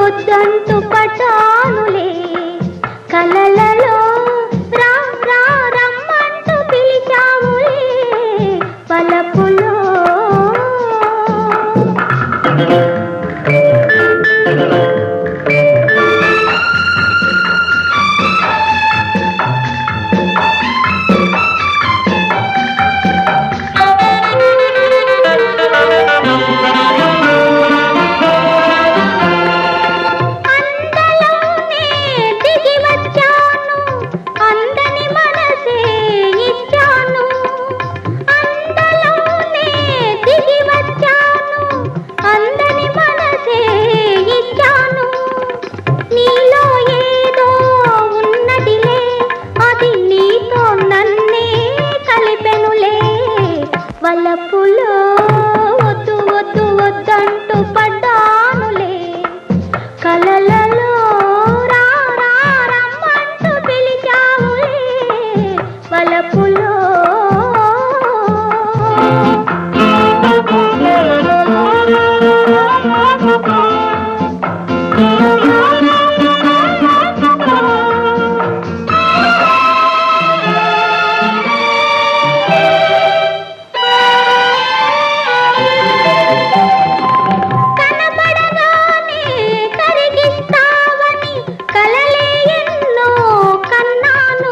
వద్దంటూ పటానులే కలలలో రా రా రమ్మంటూ పిలిచావులే పలపులో అందలోనే దిగి వచ్చాను అందని మనసే ఇచ్చాను అందలోనే దిగి వచ్చాను అందని మనసే ఇచ్చాను నీలో ఏదో ఉన్నదిలే అది నీతో నన్నే కలిపెనులే వల్లపులో వద్దు వద్దు వద్దంటూ పడ్డానులే కలలలో రా రా రమ్మంటూ పిలిచావులే వలపులో కనబడగానే కరిగిస్తావని కలలే ఎన్నో కన్నాను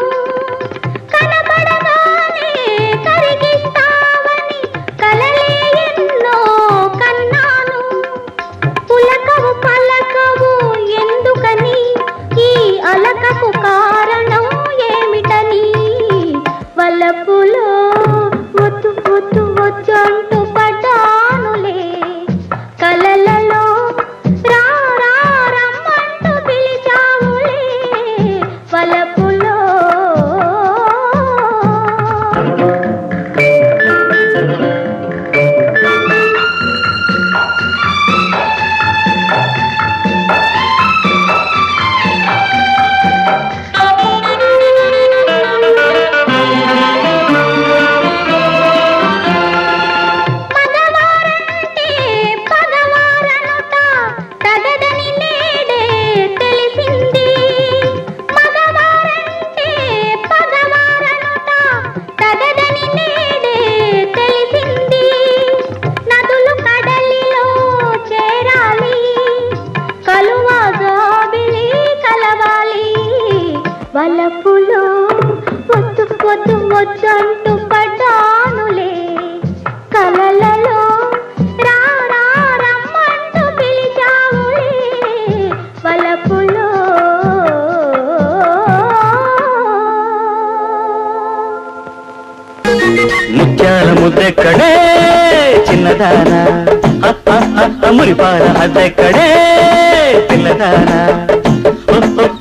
కనబడగానే కరిగిస్తావని కలలే ఎన్నో కన్నాను పులకవు పలకవు ఎందుకని ఈ అలకకు కారణం ఏమిటని వల్లపులో వద్దు వద్దు వద్దు అంటూ పడ్డానులే కలలలో రా రా రమ్మంటూ పిలిచావులే వలపులో మగవారంటే పగవారనుట తగదని నేడే తెలిసింది మగవారంటే పగవారనుట తగదని నేడే తెలిసింది నదులు కడలిలో చేరాలి కలువ జాబిలి కలవాలి వలపులో పొత్తు పొత్తు వచ్చంటూ పడ్డానులే కలలలో రా రా రమ్మంటూ పిలిచావులే వలపులో ముత్యాల ముద్దెక్కడే చిన్నదానా మురిపాల అద్దెక్కడే పిల్లదానా ఓ, ఓ,